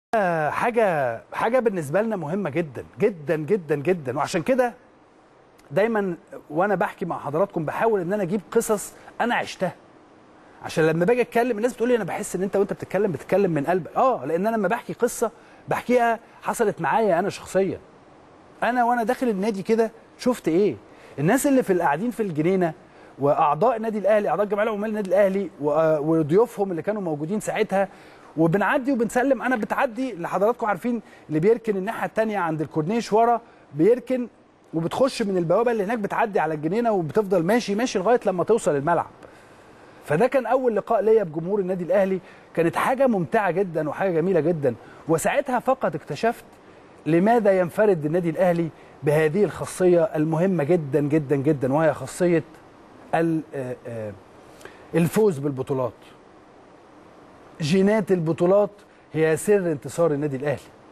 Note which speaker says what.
Speaker 1: حاجه حاجه بالنسبه لنا مهمه جدا جدا جدا جدا وعشان كده دايما وانا بحكي مع حضراتكم بحاول ان انا اجيب قصص انا عشتها عشان لما باجي اتكلم الناس بتقول لي انا بحس ان انت وانت بتتكلم بتتكلم من قلبك اه لان انا لما بحكي قصه بحكيها حصلت معايا انا شخصيا انا وانا داخل النادي كده شفت ايه الناس اللي في القاعدين في الجنينه واعضاء النادي الاهلي اعضاء الجمعيه العموميه للنادي الاهلي و- وضيوفهم اللي كانوا موجودين ساعتها وبنعدي وبنسلم انا بتعدي اللي حضراتكم عارفين اللي بيركن الناحيه الثانيه عند الكورنيش ورا بيركن وبتخش من البوابه اللي هناك بتعدي على الجنينه وبتفضل ماشي ماشي لغايه لما توصل الملعب فده كان اول لقاء ليا بجمهور النادي الاهلي كانت حاجه ممتعه جدا وحاجه جميله جدا وساعتها فقط اكتشفت لماذا ينفرد النادي الاهلي بهذه الخاصيه المهمه جدا جدا جدا وهي خاصيه ال- آه، آه، الفوز بالبطولات جينات البطولات هي سر انتصار النادي الاهلي